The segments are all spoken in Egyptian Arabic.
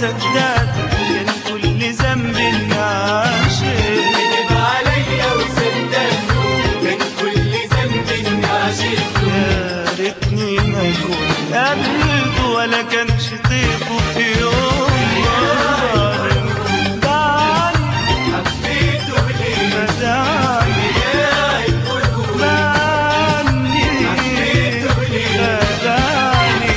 وصدقته كان كل ذنب عاشق كذب عليا وصدقته كان كل ذنب عشقته يا ريتني ما كنت قابلته ولا كانش طيبه في يوم ظالم دعني حبيته ليه دعني يا القلوب دعني دعني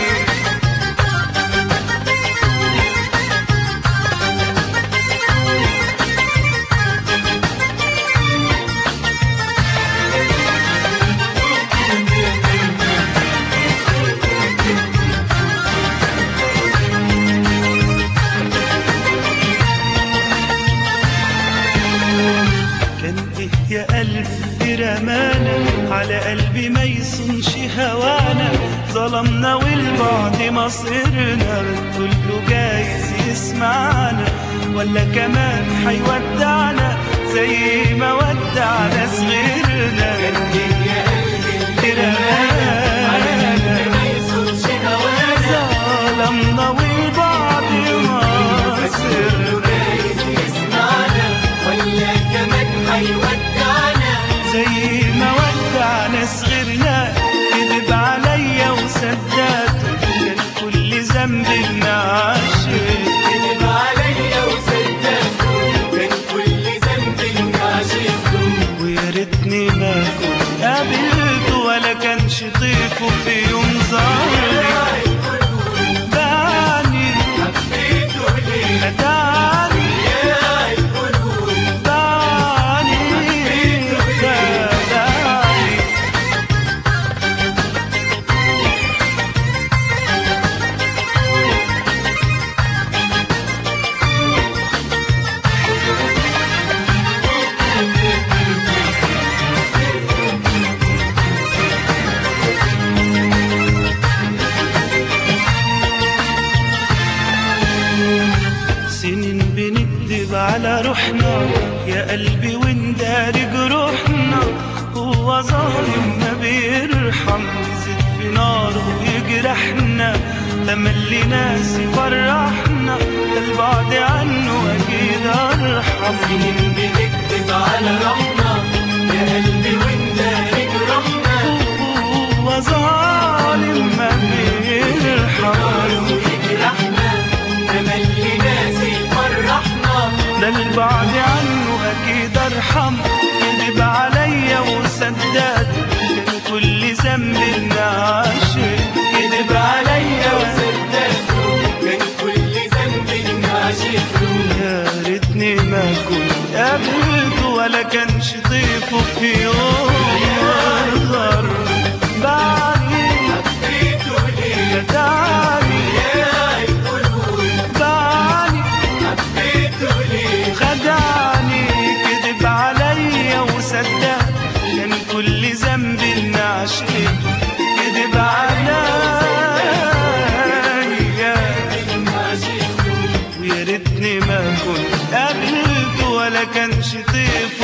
كان ايه يا قلبي رمانا على قلبي ما يصونش هوانا ظلمنا والبعد مصيرنا كله جايز يسمعنا ولا كمان هيودعنا زي ما ودعنا صغيرنا كان إيه يا قلبي رمانا ما يصونش هوانا ظلمنا والبعد مصيرنا جايز يسمعنا ولا كمان هيودعنا زي ما ودعنا صغرنا كذب عليا وصدقته كان كل ذنب عاشق كذب عليا وصدقته كان كل ذنب عشقته ويا ريتني ما كنت قابلته ولا كانش طيفه في يوم ظالم يا القلوب دعني حبيته ليه دعني يا القلوب دعني دعني سنين بنكذب على روحنا يا قلبي ونداري جروحنا هو ظالم ما بيرحم يزيد في ناره ويجرحنا لما اللي ناس يفرحنا ده البعد عنه اكيد ارحم سنين بنكتب على روحنا يا قلبي وانت رحنا هو ظالم ما بيرحم ويجرحنا تملي ناس يفرحنا ده البعد عنه اكيد ارحم كذب عليا وصدقت كان كل ذنب عاشق كذب عليا وصدقته كان كل ذنب عشقته يا ريتني ما كنت قابلته ولا كانش طيفه في يوم ظهر بعدي حبيته ليه دعني يا القلوب دعني حبيته ليه خدعني كذب عليا وصدق كان كل ذنب عشق كذب عليا عشقته ويا ريتني ما كنت قابلته ولا كانش طيفه